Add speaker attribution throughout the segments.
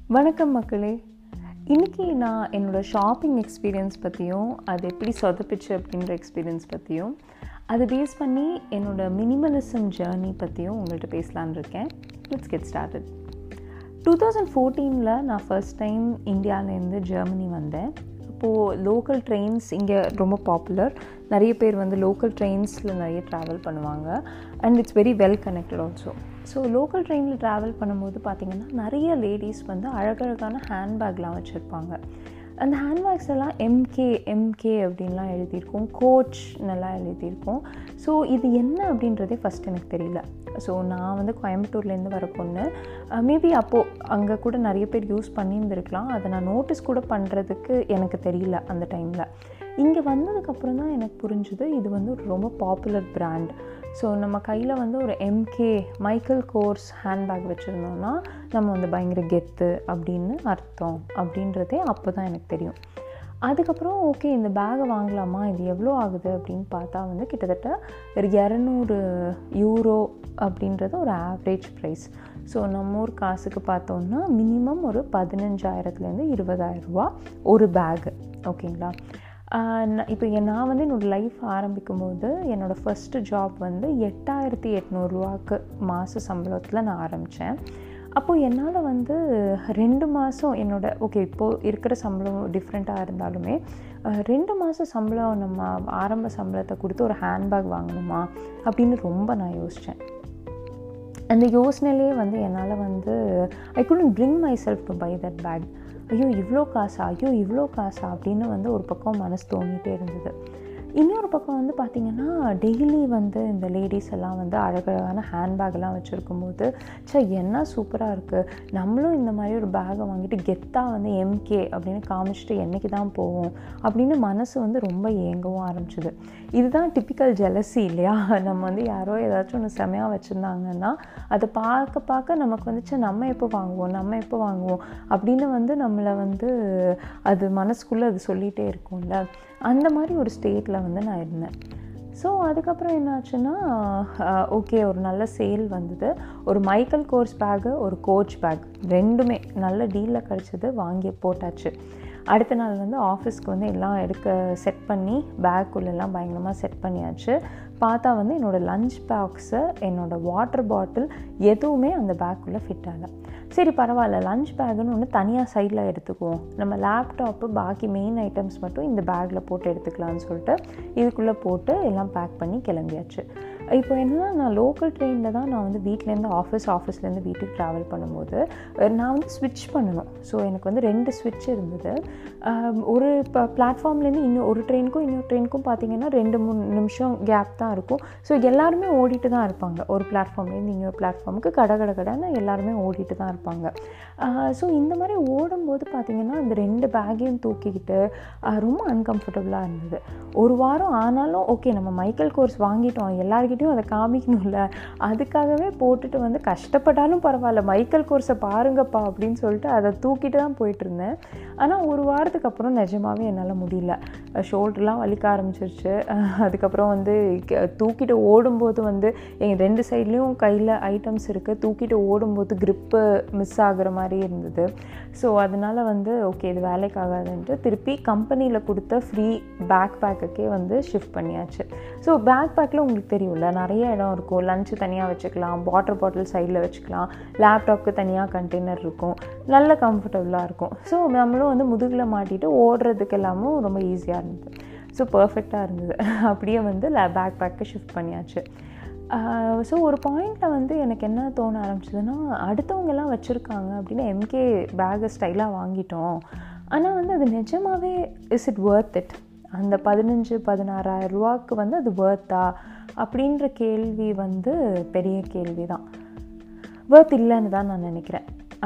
Speaker 1: வணக்கம் மக்களே இன்றைக்கி நான் என்னோடய ஷாப்பிங் எக்ஸ்பீரியன்ஸ் பற்றியும் அது எப்படி சொதப்பிச்சு அப்படின்ற எக்ஸ்பீரியன்ஸ் பற்றியும் அதை பேஸ் பண்ணி என்னோடய மினிமலிசம் ஜேர்னி பற்றியும் உங்கள்கிட்ட பேசலான்னு இருக்கேன் let's get started two thousand ஃபோர்டீனில் நான் ஃபர்ஸ்ட் டைம் இந்தியாவிலேருந்து ஜெர்மனி வந்தேன் அப்போது லோக்கல் ட்ரெயின்ஸ் இங்கே ரொம்ப பாப்புலர் நிறைய பேர் வந்து லோக்கல் ட்ரெயின்ஸில் நிறைய ட்ராவல் பண்ணுவாங்க and it's very well connected also so local ட்ரெயினில் ட்ராவல் பண்ணும்போது பார்த்திங்கன்னா நிறைய லேடிஸ் வந்து அழகழகான ஹேண்ட்பேக்லாம் வச்சுருப்பாங்க அந்த ஹேண்ட்பேக்ஸ் எல்லாம் எம்கே எம்கே அப்படின்லாம் எழுதியிருக்கோம் கோச் நல்லா எழுதியிருக்கோம் ஸோ இது என்ன அப்படின்றதே ஃபஸ்ட் எனக்கு தெரியல ஸோ நான் வந்து கோயம்புத்தூர்லேருந்து வர பொண்ணு மேபி அப்போது அங்கே கூட நிறைய பேர் யூஸ் பண்ணியிருந்துருக்கலாம் அதை நான் நோட்டீஸ் கூட பண்ணுறதுக்கு எனக்கு தெரியல அந்த டைமில் இங்கே வந்ததுக்கப்புறம் தான் எனக்கு புரிஞ்சுது இது வந்து ஒரு ரொம்ப பாப்புலர் பிராண்ட் ஸோ நம்ம கையில் வந்து ஒரு எம்கே மைக்கேல் கோர்ஸ் ஹேண்ட்பேக் வச்சுருந்தோம்னா நம்ம வந்து பயங்கர கெத்து அப்படின்னு அர்த்தம் அப்படின்றதே அப்போ தான் எனக்கு தெரியும் அதுக்கப்புறம் ஓகே இந்த பேகை வாங்கலாமா இது எவ்வளோ ஆகுது அப்படின்னு பார்த்தா வந்து கிட்டத்தட்ட ஒரு இரநூறு யூரோ அப்படின்றது ஒரு ஆவரேஜ் ப்ரைஸ் ஸோ நம்ம ஊர் காசுக்கு பார்த்தோம்னா மினிமம் ஒரு பதினஞ்சாயிரத்துலேருந்து இருபதாயிரரூபா ஒரு பேகு ஓகேங்களா இப்போ நான் வந்து என்னோடய லைஃப் ஆரம்பிக்கும் போது என்னோடய ஃபஸ்ட்டு ஜாப் வந்து எட்டாயிரத்தி எட்நூறுரூவாக்கு மாத சம்பளத்தில் நான் ஆரம்பித்தேன் அப்போது என்னால் வந்து ரெண்டு மாதம் என்னோட ஓகே இப்போது இருக்கிற சம்பளம் டிஃப்ரெண்ட்டாக இருந்தாலுமே ரெண்டு மாதம் சம்பளம் நம்ம ஆரம்ப சம்பளத்தை கொடுத்து ஒரு ஹேண்ட்பேக் வாங்கணுமா அப்படின்னு ரொம்ப நான் யோசித்தேன் அந்த யோசனையிலே வந்து என்னால் வந்து I couldn't bring myself to buy that bag ஐயோ இவ்வளோ காசா ஐயோ இவ்வளோ காசா அப்படின்னு வந்து ஒரு பக்கம் மனசு தோணிகிட்டே இருந்தது இன்னொரு பக்கம் வந்து பார்த்திங்கன்னா டெய்லி வந்து இந்த லேடிஸ் எல்லாம் வந்து அழகழகான ஹேண்ட்பேக்லாம் வச்சுருக்கும்போது சே என்ன சூப்பராக இருக்குது நம்மளும் இந்த மாதிரி ஒரு பேகை வாங்கிட்டு கெத்தாக வந்து எம்கே அப்படின்னு காமிச்சிட்டு என்றைக்கு தான் போவோம் அப்படின்னு மனசு வந்து ரொம்ப ஏங்கவும் ஆரம்பிச்சுது இதுதான் டிப்பிக்கல் ஜெலசி இல்லையா நம்ம வந்து யாரோ ஏதாச்சும் ஒன்று செமையாக வச்சுருந்தாங்கன்னா அதை பார்க்க பார்க்க நமக்கு வந்துச்சு நம்ம எப்போ வாங்குவோம் நம்ம எப்போ வாங்குவோம் அப்படின்னு வந்து நம்மளை வந்து அது மனசுக்குள்ளே அது சொல்லிகிட்டே இருக்கும்ல அந்த மாதிரி ஒரு ஸ்டேட்டில் வந்து நான் இருந்தேன் ஸோ அதுக்கப்புறம் என்னாச்சுன்னா ஓகே ஒரு நல்ல சேல் வந்தது ஒரு மைக்கேல் கோர்ஸ் பேகு ஒரு கோச் பேக் ரெண்டுமே நல்ல டீலில் கிடச்சிது வாங்கி போட்டாச்சு அடுத்த நாள் வந்து ஆஃபீஸ்க்கு வந்து எல்லாம் எடுக்க செட் பண்ணி பேக்குள்ளெல்லாம் பயங்கரமாக செட் பண்ணியாச்சு பார்த்தா வந்து என்னோடய லஞ்ச் பாக்ஸு என்னோடய வாட்டர் பாட்டில் எதுவுமே அந்த பேக்குள்ளே ஃபிட் ஆகலை சரி பரவாயில்ல லஞ்ச் பேக்குன்னு ஒன்று தனியாக சைடில் எடுத்துக்குவோம் நம்ம லேப்டாப்பு பாக்கி மெயின் ஐட்டம்ஸ் மட்டும் இந்த பேக்கில் போட்டு எடுத்துக்கலாம்னு சொல்லிட்டு இதுக்குள்ளே போட்டு எல்லாம் பேக் பண்ணி கிளம்பியாச்சு இப்போ என்னென்னா நான் லோக்கல் ட்ரெயினில் தான் நான் வந்து வீட்லேருந்து ஆஃபீஸ் ஆஃபீஸ்லேருந்து வீட்டுக்கு ட்ராவல் பண்ணும்போது நான் வந்து ஸ்விட்ச் பண்ணணும் ஸோ எனக்கு வந்து ரெண்டு ஸ்விட்ச் இருந்தது ஒரு இப்போ பிளாட்ஃபார்ம்லேருந்து இன்னும் ஒரு ட்ரெயினுக்கும் இன்னொரு ட்ரெயினுக்கும் பார்த்தீங்கன்னா ரெண்டு மூணு நிமிஷம் கேப் தான் இருக்கும் ஸோ எல்லாருமே ஓடிட்டு தான் இருப்பாங்க ஒரு பிளாட்ஃபார்ம்லேருந்து இன்னொரு பிளாட்ஃபார்முக்கு கடை கடை கடைன்னு எல்லாருமே ஓடிட்டு தான் இருப்பாங்க ஸோ இந்த மாதிரி ஓடும்போது பார்த்திங்கன்னா இந்த ரெண்டு பேக்கையும் தூக்கிக்கிட்டு ரொம்ப அன்கம்ஃபர்டபுளாக இருந்தது ஒரு வாரம் ஆனாலும் ஓகே நம்ம மைக்கேல் கோர்ஸ் வாங்கிட்டோம் எல்லாருக்கிட்டையும் அதை காமிக்கணும்ல அதுக்காகவே போட்டுட்டு வந்து கஷ்டப்பட்டாலும் பரவாயில்ல மைக்கேல் கோர்ஸை பாருங்கப்பா அப்படின்னு சொல்லிட்டு அதை தூக்கிட்டு தான் போயிட்டு இருந்தேன் ஆனால் ஒரு வாரத்துக்கு அப்புறம் நிஜமாகவே என்னால் முடியல ஷோல்டர்லாம் வலிக்க ஆரம்பிச்சிருச்சு அதுக்கப்புறம் வந்து தூக்கிட்டு ஓடும்போது வந்து எங்கள் ரெண்டு சைட்லேயும் கையில் ஐட்டம்ஸ் இருக்குது தூக்கிட்டு ஓடும்போது க்ரிப்பு மிஸ் ஆகுற மாதிரி இருந்தது ஸோ அதனால் வந்து ஓகே இது வேலைக்கு ஆகாதுன்ட்டு திருப்பி கம்பெனியில் கொடுத்த ஃப்ரீ பேக் பேக்குக்கே வந்து ஷிஃப்ட் பண்ணியாச்சு ஸோ பேக் பேக்கில் உங்களுக்கு தெரியும்ல நிறைய இடம் இருக்கும் லஞ்சு தனியாக வச்சுக்கலாம் வாட்டர் பாட்டில் சைடில் வச்சுக்கலாம் லேப்டாப்க்கு தனியாக கண்டெய்னர் இருக்கும் நல்ல கம்ஃபர்டபுளாக இருக்கும் ஸோ நம்மளும் வந்து முதுகில் மாட்டிட்டு ஓடுறதுக்கு எல்லாமும் ரொம்ப ஈஸியாக இருந்தது ஸோ பர்ஃபெக்டாக இருந்தது அப்படியே வந்து பேக் பேக்கை ஷிஃப்ட் பண்ணியாச்சு ஸோ ஒரு பாயிண்டில் வந்து எனக்கு என்ன தோண ஆரம்பிச்சதுன்னா அடுத்தவங்கெல்லாம் வச்சுருக்காங்க அப்படின்னு எம்கே பேகை ஸ்டைலாக வாங்கிட்டோம் ஆனால் வந்து அது நிஜமாகவே இஸ் இட் ஒர்த் இட் அந்த பதினஞ்சு பதினாறாயிரம் ரூபாய்க்கு வந்து அது ஒர்த்தா அப்படின்ற கேள்வி வந்து பெரிய கேள்வி தான் ஒர்த் இல்லைன்னு தான் நான் நினைக்கிறேன்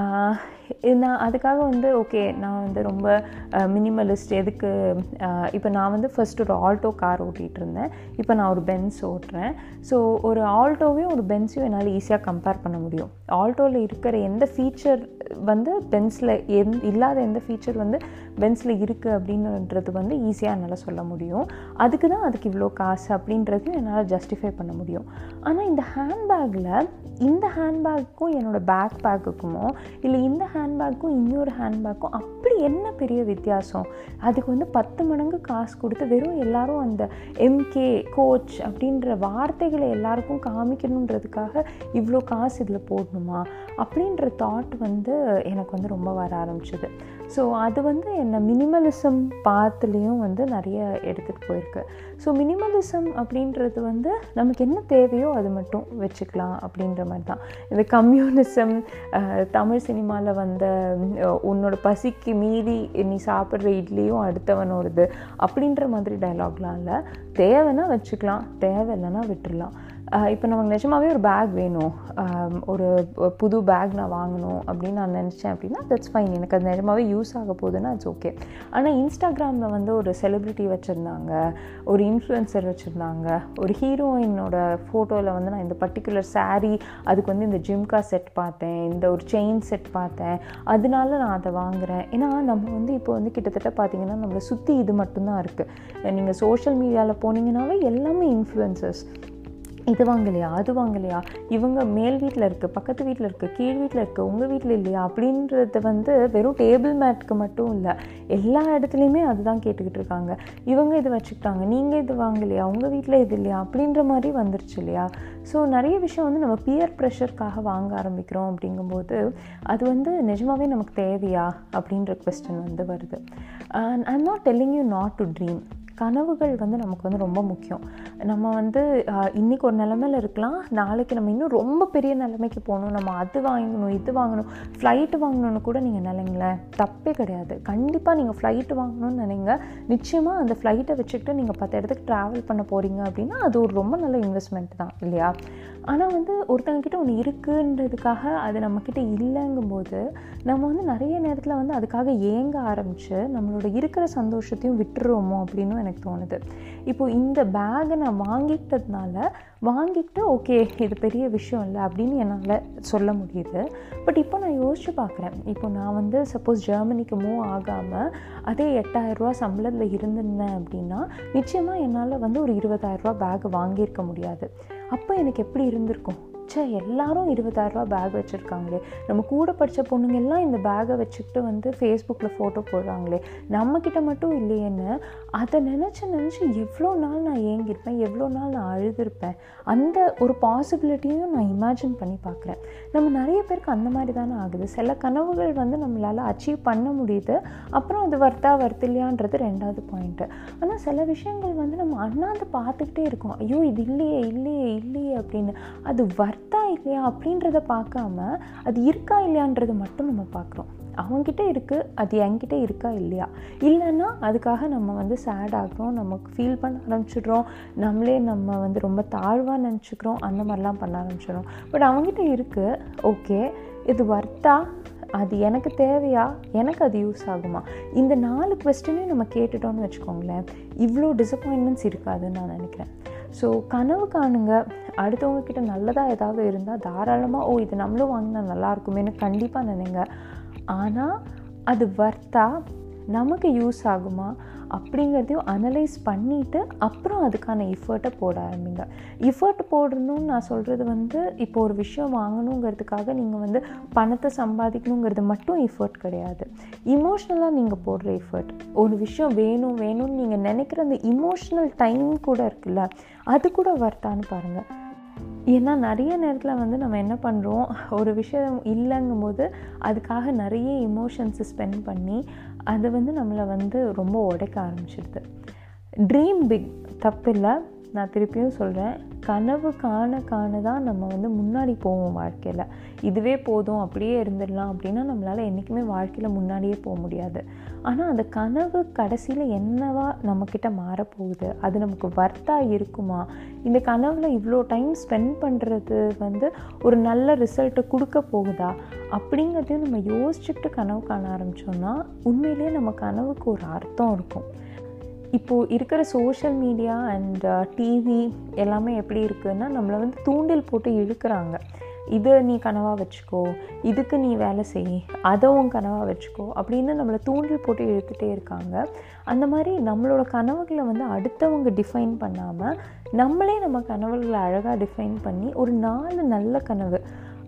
Speaker 1: நான் அதுக்காக வந்து ஓகே நான் வந்து ரொம்ப மினிமலிஸ்ட் எதுக்கு இப்போ நான் வந்து ஃபஸ்ட் ஒரு ஆல்டோ கார் ஓட்டிகிட்டு இருந்தேன் இப்போ நான் ஒரு பென்ஸ் ஓட்டுறேன் ஸோ ஒரு ஆல்டோவையும் ஒரு பென்ஸையும் என்னால் ஈஸியாக கம்பேர் பண்ண முடியும் ஆல்டோவில் இருக்கிற எந்த ஃபீச்சர் வந்து பென்ஸில் எந் இல்லாத எந்த ஃபீச்சர் வந்து பென்ஸில் இருக்குது அப்படின்றது வந்து ஈஸியாக என்னால் சொல்ல முடியும் அதுக்கு தான் அதுக்கு இவ்வளோ காசு அப்படின்றது என்னால் ஜஸ்டிஃபை பண்ண முடியும் ஆனால் இந்த ஹேண்ட்பேக்கில் இந்த ஹேண்ட்பேக்குக்கும் என்னோடய பேக் பேக்குக்குமோ இல்லை இந்த ஹேண்ட் ஹேண்ட்பேக்கும் இன்னொரு ஹேண்ட்பேக்கும் அப்படி என்ன பெரிய வித்தியாசம் அதுக்கு வந்து பத்து மடங்கு காசு கொடுத்து வெறும் எல்லாரும் அந்த எம்கே கோச் அப்படின்ற வார்த்தைகளை எல்லாருக்கும் காமிக்கணுன்றதுக்காக இவ்வளோ காசு இதில் போடணுமா அப்படின்ற தாட் வந்து எனக்கு வந்து ரொம்ப வர ஆரம்பிச்சிது ஸோ அது வந்து என்னை மினிமலிசம் பாத்துலேயும் வந்து நிறைய எடுத்துகிட்டு போயிருக்கு ஸோ மினிமலிசம் அப்படின்றது வந்து நமக்கு என்ன தேவையோ அது மட்டும் வச்சுக்கலாம் அப்படின்ற மாதிரி தான் இந்த கம்யூனிசம் தமிழ் சினிமாவில் வந்த உன்னோட பசிக்கு மீறி நீ சாப்பிட்ற இட்லியும் அடுத்தவனோடது அப்படின்ற மாதிரி டைலாக்லாம் இல்லை தேவைன்னா வச்சுக்கலாம் தேவையில்லைன்னா விட்டுடலாம் இப்போ நமக்கு நிஜமாகவே ஒரு பேக் வேணும் ஒரு புது பேக் நான் வாங்கணும் அப்படின்னு நான் நினச்சேன் அப்படின்னா தட்ஸ் ஃபைன் எனக்கு அது நிஜமாகவே யூஸ் ஆக போகுதுன்னா இட்ஸ் ஓகே ஆனால் இன்ஸ்டாகிராமில் வந்து ஒரு செலிப்ரிட்டி வச்சுருந்தாங்க ஒரு இன்ஃப்ளூயன்சர் வச்சுருந்தாங்க ஒரு ஹீரோயினோட ஃபோட்டோவில் வந்து நான் இந்த பர்டிகுலர் சாரீ அதுக்கு வந்து இந்த ஜிம்கா செட் பார்த்தேன் இந்த ஒரு செயின் செட் பார்த்தேன் அதனால நான் அதை வாங்குகிறேன் ஏன்னா நம்ம வந்து இப்போ வந்து கிட்டத்தட்ட பார்த்தீங்கன்னா நம்மளை சுற்றி இது மட்டும்தான் இருக்குது நீங்கள் சோஷியல் மீடியாவில் போனீங்கன்னாவே எல்லாமே இன்ஃப்ளூயன்சஸ் இது வாங்கலையா அது வாங்கலையா இவங்க மேல் வீட்டில் இருக்குது பக்கத்து வீட்டில் இருக்குது கீழ் வீட்டில் இருக்குது உங்கள் வீட்டில் இல்லையா அப்படின்றது வந்து வெறும் டேபிள் மேட்க்கு மட்டும் இல்லை எல்லா இடத்துலையுமே அதுதான் கேட்டுக்கிட்டு இருக்காங்க இவங்க இது வச்சுக்கிட்டாங்க நீங்கள் இது வாங்கலையா உங்கள் வீட்டில் இது இல்லையா அப்படின்ற மாதிரி வந்துருச்சு இல்லையா ஸோ நிறைய விஷயம் வந்து நம்ம பியர் ப்ரெஷருக்காக வாங்க ஆரம்பிக்கிறோம் அப்படிங்கும்போது அது வந்து நிஜமாகவே நமக்கு தேவையா அப்படின்ற கொஸ்டின் வந்து வருது I am not telling you not to dream கனவுகள் வந்து நமக்கு வந்து ரொம்ப முக்கியம் நம்ம வந்து இன்றைக்கி ஒரு நிலமையில் இருக்கலாம் நாளைக்கு நம்ம இன்னும் ரொம்ப பெரிய நிலைமைக்கு போகணும் நம்ம அது வாங்கணும் இது வாங்கணும் ஃப்ளைட்டு வாங்கணும்னு கூட நீங்கள் நினைங்களேன் தப்பே கிடையாது கண்டிப்பாக நீங்கள் ஃப்ளைட்டு வாங்கணும்னு நினைங்க நிச்சயமாக அந்த ஃப்ளைட்டை வச்சுக்கிட்டு நீங்கள் பத்து இடத்துக்கு ட்ராவல் பண்ண போகிறீங்க அப்படின்னா அது ஒரு ரொம்ப நல்ல இன்வெஸ்ட்மெண்ட் தான் இல்லையா ஆனால் வந்து ஒருத்தங்கக்கிட்ட ஒன்று இருக்குன்றதுக்காக அது நம்மக்கிட்ட இல்லைங்கும்போது நம்ம வந்து நிறைய நேரத்தில் வந்து அதுக்காக ஏங்க ஆரம்பித்து நம்மளோட இருக்கிற சந்தோஷத்தையும் விட்டுருவோமோ அப்படின்னு எனக்கு தோணுது இப்போது இந்த பேகை நான் வாங்கிட்டதுனால வாங்கிட்டு ஓகே இது பெரிய விஷயம் இல்லை அப்படின்னு என்னால் சொல்ல முடியுது பட் இப்போ நான் யோசிச்சு பார்க்குறேன் இப்போ நான் வந்து சப்போஸ் ஜெர்மனிக்கு மூவ் ஆகாமல் அதே எட்டாயிரரூவா சம்பளத்தில் இருந்திருந்தேன் அப்படின்னா நிச்சயமாக என்னால் வந்து ஒரு இருபதாயிரரூவா பேக் வாங்கியிருக்க முடியாது அப்போ எனக்கு எப்படி இருந்திருக்கும் ச்சே எல்லாரும் இருபதாயிரரூபா பேக் வச்சுருக்காங்களே நம்ம கூட படித்த பொண்ணுங்க எல்லாம் இந்த பேக்கை வச்சுக்கிட்டு வந்து ஃபேஸ்புக்கில் ஃபோட்டோ போடுறாங்களே நம்மக்கிட்ட மட்டும் இல்லையேன்னு அதை நினச்சி நினச்சி எவ்வளோ நாள் நான் ஏங்கியிருப்பேன் எவ்வளோ நாள் நான் அழுதுருப்பேன் அந்த ஒரு பாசிபிலிட்டியும் நான் இமேஜின் பண்ணி பார்க்குறேன் நம்ம நிறைய பேருக்கு அந்த மாதிரி தானே ஆகுது சில கனவுகள் வந்து நம்மளால் அச்சீவ் பண்ண முடியுது அப்புறம் அது வர்த்தா வர்த்தில்லையான்றது ரெண்டாவது பாயிண்ட்டு ஆனால் சில விஷயங்கள் வந்து நம்ம அண்ணாந்து பார்த்துக்கிட்டே இருக்கோம் ஐயோ இது இல்லையே இல்லையே இல்லையே அப்படின்னு அது வர்த்தா இல்லையா அப்படின்றத பார்க்காம அது இருக்கா இல்லையான்றதை மட்டும் நம்ம பார்க்குறோம் அவங்ககிட்ட இருக்குது அது என்கிட்ட இருக்கா இல்லையா இல்லைன்னா அதுக்காக நம்ம வந்து சேட் ஆகிறோம் நமக்கு ஃபீல் பண்ண ஆரம்பிச்சிடுறோம் நம்மளே நம்ம வந்து ரொம்ப தாழ்வாக நினச்சிக்கிறோம் அந்த மாதிரிலாம் பண்ண ஆரம்பிச்சிடும் பட் அவங்ககிட்ட இருக்குது ஓகே இது வர்த்தா அது எனக்கு தேவையா எனக்கு அது யூஸ் ஆகுமா இந்த நாலு கொஸ்டினையும் நம்ம கேட்டுட்டோம்னு வச்சுக்கோங்களேன் இவ்வளோ டிசப்பாயின்மெண்ட்ஸ் இருக்காதுன்னு நான் நினைக்கிறேன் ஸோ கனவு காணுங்க அடுத்தவங்க கிட்ட நல்லதாக ஏதாவது இருந்தால் தாராளமாக ஓ இது நம்மளும் வாங்கினா நல்லா இருக்குமேனு கண்டிப்பாக நினைங்க ஆனால் அது வர்த்தா நமக்கு யூஸ் ஆகுமா அப்படிங்கிறதையும் அனலைஸ் பண்ணிவிட்டு அப்புறம் அதுக்கான எஃபர்ட்டை போட ஆரம்பிங்க எஃபர்ட் போடணும்னு நான் சொல்கிறது வந்து இப்போ ஒரு விஷயம் வாங்கணுங்கிறதுக்காக நீங்கள் வந்து பணத்தை சம்பாதிக்கணுங்கிறது மட்டும் எஃபர்ட் கிடையாது இமோஷ்னலாக நீங்கள் போடுற எஃபர்ட் ஒரு விஷயம் வேணும் வேணும்னு நீங்கள் நினைக்கிற அந்த இமோஷ்னல் டைம் கூட இருக்குல்ல அது கூட வர்த்தான்னு பாருங்கள் ஏன்னா நிறைய நேரத்தில் வந்து நம்ம என்ன பண்ணுறோம் ஒரு விஷயம் இல்லைங்கும்போது அதுக்காக நிறைய இமோஷன்ஸை ஸ்பெண்ட் பண்ணி அது வந்து நம்மளை வந்து ரொம்ப உடைக்க ஆரம்பிச்சிடுது ட்ரீம் பிக் தப்பில்லை நான் திருப்பியும் சொல்கிறேன் கனவு காண காண தான் நம்ம வந்து முன்னாடி போவோம் வாழ்க்கையில் இதுவே போதும் அப்படியே இருந்துடலாம் அப்படின்னா நம்மளால் என்றைக்குமே வாழ்க்கையில் முன்னாடியே போக முடியாது ஆனால் அந்த கனவு கடைசியில் என்னவா நம்மக்கிட்ட மாறப்போகுது அது நமக்கு வர்த்தாக இருக்குமா இந்த கனவில் இவ்வளோ டைம் ஸ்பெண்ட் பண்ணுறது வந்து ஒரு நல்ல ரிசல்ட்டை கொடுக்க போகுதா அப்படிங்கிறதையும் நம்ம யோசிச்சுக்கிட்டு கனவு காண ஆரம்பித்தோம்னா உண்மையிலேயே நம்ம கனவுக்கு ஒரு அர்த்தம் இருக்கும் இப்போது இருக்கிற சோஷியல் மீடியா அண்ட் டிவி எல்லாமே எப்படி இருக்குன்னா நம்மளை வந்து தூண்டில் போட்டு இழுக்கிறாங்க இதை நீ கனவாக வச்சுக்கோ இதுக்கு நீ வேலை செய் அதை உன் கனவாக வச்சுக்கோ அப்படின்னு நம்மளை தூண்டில் போட்டு இழுத்துட்டே இருக்காங்க அந்த மாதிரி நம்மளோட கனவுகளை வந்து அடுத்தவங்க டிஃபைன் பண்ணாமல் நம்மளே நம்ம கனவுகளை அழகாக டிஃபைன் பண்ணி ஒரு நாலு நல்ல கனவு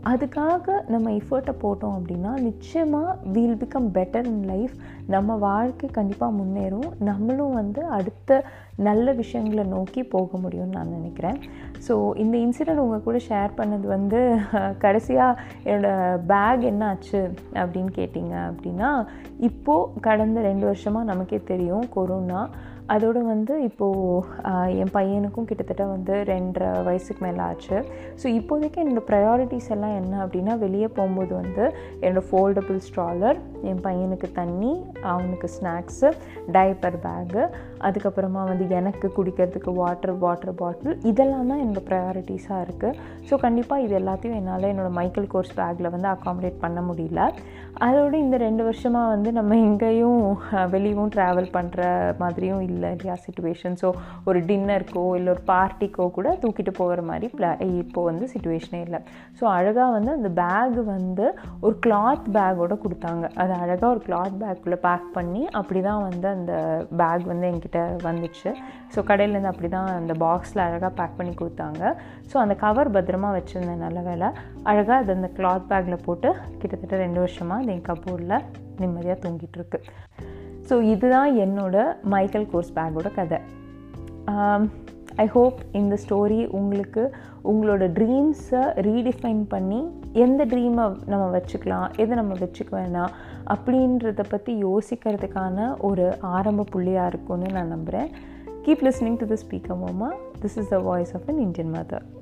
Speaker 1: அதுக்காக நம்ம எஃபர்ட்டை போட்டோம் அப்படின்னா நிச்சயமாக we'll become better in life நம்ம வாழ்க்கை கண்டிப்பாக முன்னேறும் நம்மளும் வந்து அடுத்த நல்ல விஷயங்களை நோக்கி போக முடியும்னு நான் நினைக்கிறேன் ஸோ இந்த இன்சிடெண்ட் உங்கள் கூட ஷேர் பண்ணது வந்து கடைசியாக என்னோடய பேக் என்ன ஆச்சு அப்படின்னு கேட்டிங்க அப்படின்னா இப்போது கடந்த ரெண்டு வருஷமாக நமக்கே தெரியும் கொரோனா அதோடு வந்து இப்போது என் பையனுக்கும் கிட்டத்தட்ட வந்து ரெண்டரை வயசுக்கு மேலே ஆச்சு ஸோ இப்போதைக்கு என்னோடய ப்ரையாரிட்டிஸ் எல்லாம் என்ன அப்படின்னா வெளியே போகும்போது வந்து என்னோடய ஃபோல்டபுள் ஸ்ட்ராலர் என் பையனுக்கு தண்ணி அவனுக்கு ஸ்நாக்ஸு டைப்பர் பேகு அதுக்கப்புறமா வந்து எனக்கு குடிக்கிறதுக்கு வாட்டர் வாட்டர் பாட்டில் இதெல்லாம் தான் என்னோடய ப்ரையாரிட்டிஸாக இருக்குது ஸோ கண்டிப்பாக இது எல்லாத்தையும் என்னால் என்னோடய மைக்கேல் கோர்ஸ் பேக்கில் வந்து அக்காமடேட் பண்ண முடியல அதோடு இந்த ரெண்டு வருஷமாக வந்து நம்ம எங்கேயும் வெளியவும் ட்ராவல் பண்ணுற மாதிரியும் இல்லை இல்லையா சுச்சுவேஷன் ஸோ ஒரு டின்னருக்கோ இல்லை ஒரு பார்ட்டிக்கோ கூட தூக்கிட்டு போகிற மாதிரி ப்ளா இப்போது வந்து சுச்சுவேஷனே இல்லை ஸோ அழகாக வந்து அந்த பேக் வந்து ஒரு கிளாத் பேக்கோட கொடுத்தாங்க அது அழகாக ஒரு கிளாத் பேக்குள்ளே பேக் பண்ணி அப்படி தான் வந்து அந்த பேக் வந்து என்கிட்ட வந்துச்சு ஸோ கடையிலேருந்து அப்படி தான் அந்த பாக்ஸில் அழகாக பேக் பண்ணி கொடுத்தாங்க ஸோ அந்த கவர் பத்திரமா வச்சுருந்தேன் நல்ல வேலை அழகாக அது அந்த கிளாத் பேக்கில் போட்டு கிட்டத்தட்ட ரெண்டு வருஷமாக அது என் கபோர்டில் நிம்மதியாக தூங்கிட்டு இருக்கு ஸோ இதுதான் என்னோட மைக்கேல் கோர்ஸ் பேக்கோட கதை ஐ ஹோப் இந்த ஸ்டோரி உங்களுக்கு உங்களோட ட்ரீம்ஸை ரீடிஃபைன் பண்ணி எந்த ட்ரீமை நம்ம வச்சுக்கலாம் எதை நம்ம வச்சுக்க வேணாம் அப்படின்றத பற்றி யோசிக்கிறதுக்கான ஒரு ஆரம்ப புள்ளியாக இருக்கும்னு நான் நம்புகிறேன் keep listening to the speaker மோமா this is the voice of an Indian mother